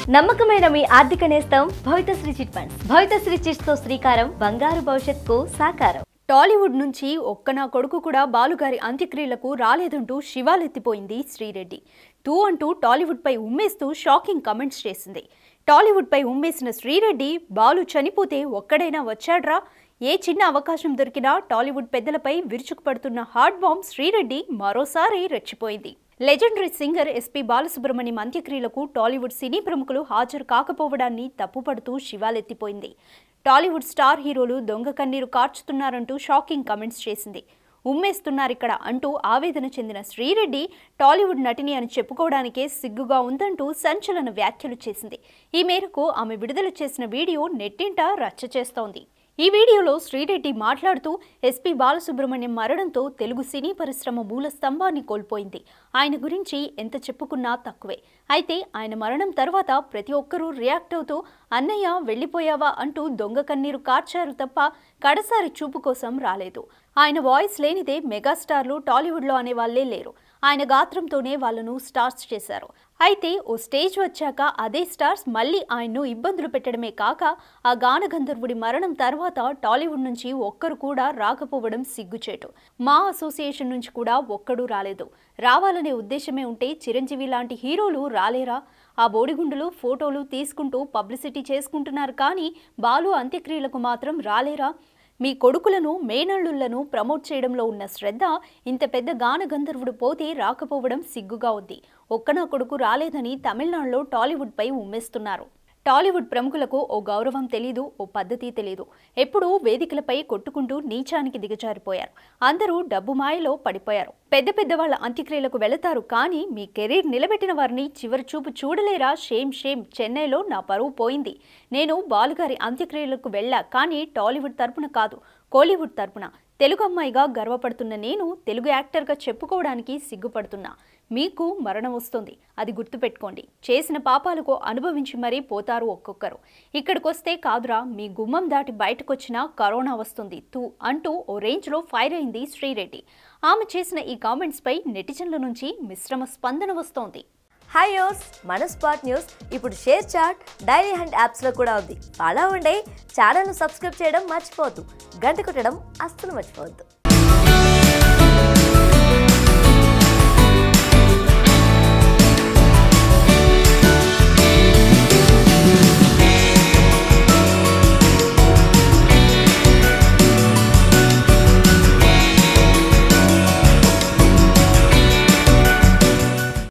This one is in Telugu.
నమ్మకమైన మీ ఆర్థిక నేస్తం Bhavitasri chit funds Bhavitasri chits తో శ్రీకారం బంగారు భవిష్యత్తుకు సాకారం టాలీవుడ్ నుంచి ఒక్క నా కొడుకు కూడా బాలుగారి అంత్యక్రియలకు రాలేదంటూ శివాలెత్తిపోయింది శ్రీరెడ్డి టూ అంటూ టాలీవుడ్పై ఉమ్మేస్తూ షాకింగ్ కమెంట్స్ చేసింది టాలీవుడ్పై ఉమ్మేసిన శ్రీరెడ్డి బాలు చనిపోతే ఒక్కడైనా వచ్చాడ్రా ఏ చిన్న అవకాశం దొరికినా టాలీవుడ్ పెద్దలపై విరుచుకుపడుతున్న హార్డ్ బాంబ్ శ్రీరెడ్డి మరోసారి రెచ్చిపోయింది లెజెండరీ సింగర్ ఎస్పీ బాలసుబ్రహ్మణ్యం అంత్యక్రియలకు టాలీవుడ్ సినీ ప్రముఖులు హాజరు కాకపోవడాన్ని తప్పుపడుతూ శివాలెత్తిపోయింది టాలీవుడ్ స్టార్ హీరోలు దొంగ కన్నీరు కార్చుతున్నారంటూ షాకింగ్ కమెంట్స్ చేసింది ఉమ్మేస్తున్నారిక్కడ అంటూ ఆవేదన చెందిన శ్రీరెడ్డి టాలీవుడ్ నటిని అని చెప్పుకోవడానికే సిగ్గుగా ఉందంటూ సంచలన వ్యాఖ్యలు చేసింది ఈ మేరకు ఆమె విడుదల చేసిన వీడియో నెట్టింట రచ్చ చేస్తోంది ఈ వీడియోలో శ్రీరెడ్డి మాట్లాడుతూ ఎస్పీ బాలసుబ్రహ్మణ్యం మరణంతో తెలుగు సినీ పరిశ్రమ మూల స్తంభాన్ని కోల్పోయింది ఆయన గురించి ఎంత చెప్పుకున్నా తక్కువే అయితే ఆయన మరణం తర్వాత ప్రతి ఒక్కరూ రియాక్ట్ అవుతూ అన్నయ్య వెళ్ళిపోయావా అంటూ దొంగ కన్నీరు కార్చారు తప్ప కడసారి చూపు కోసం రాలేదు ఆయన వాయిస్ లేనిదే మెగాస్టార్లు టాలీవుడ్లో అనేవాళ్లే లేరు ఆయన గాత్రంతోనే వాళ్ళను స్టార్స్ చేశారు అయితే ఓ స్టేజ్ వచ్చాక అదే స్టార్స్ మళ్ళీ ఆయన్ను ఇబ్బందులు పెట్టడమే కాక ఆ గాన గంధర్వుడి మరణం తర్వాత టాలీవుడ్ నుంచి ఒక్కరు కూడా రాకపోవడం సిగ్గుచేటు మా అసోసియేషన్ నుంచి కూడా ఒక్కడూ రాలేదు రావాలనే ఉద్దేశమే ఉంటే చిరంజీవి లాంటి హీరోలు రాలేరా ఆ బోడిగుండులు ఫోటోలు తీసుకుంటూ పబ్లిసిటీ చేసుకుంటున్నారు కానీ బాలు అంత్యక్రియలకు మాత్రం రాలేరా మీ కొడుకులను మేనల్లుళ్లను ప్రమోట్ చేయడంలో ఉన్న శ్రద్ధ ఇంత పెద్ద గాన గంధర్వుడు పోతే రాకపోవడం సిగ్గుగా ఉంది ఒక్క నా కొడుకు రాలేదని తమిళనాడులో టాలీవుడ్పై ఉమ్మేస్తున్నారు టాలీవుడ్ ప్రముఖులకు ఓ గౌరవం తెలీదు ఓ పద్ధతి తెలీదు ఎప్పుడూ వేదికలపై కొట్టుకుంటూ నీచానికి దిగజారిపోయారు అందరూ డబ్బు మాయలో పడిపోయారు పెద్ద పెద్ద వాళ్ళ అంత్యక్రియలకు వెళతారు కానీ మీ కెరీర్ నిలబెట్టిన వారిని చివరి చూపు చూడలేరా షేమ్ షేమ్ చెన్నైలో నా పరువు పోయింది నేను బాలుగారి అంత్యక్రియలకు వెళ్ళా కానీ టాలీవుడ్ తరపున కాదు కోలీవుడ్ తరపున తెలుగు అమ్మాయిగా గర్వపడుతున్న నేను తెలుగు యాక్టర్గా చెప్పుకోవడానికి సిగ్గుపడుతున్నా మీకు మరణం వస్తుంది అది గుర్తుపెట్టుకోండి చేసిన పాపాలకు అనుభవించి మరీ పోతారు ఒక్కొక్కరు ఇక్కడికొస్తే కాదురా మీ గుమ్మం దాటి బయటకొచ్చినా కరోనా వస్తుంది తూ అంటూ ఓ రేంజ్లో ఫైర్ అయింది శ్రీరెడ్డి ఆమె చేసిన ఈ కామెంట్స్పై నెటిజన్ల నుంచి మిశ్రమ స్పందన వస్తోంది హాయ్ యోస్ మన స్పాట్ న్యూస్ ఇప్పుడు షేర్ చాట్ డైరీ హండ్ యాప్స్లో కూడా ఉంది అలా ఉండే ఛానల్ను సబ్స్క్రైబ్ చేయడం మర్చిపోవద్దు గంట కొట్టడం అస్సలు మర్చిపోవద్దు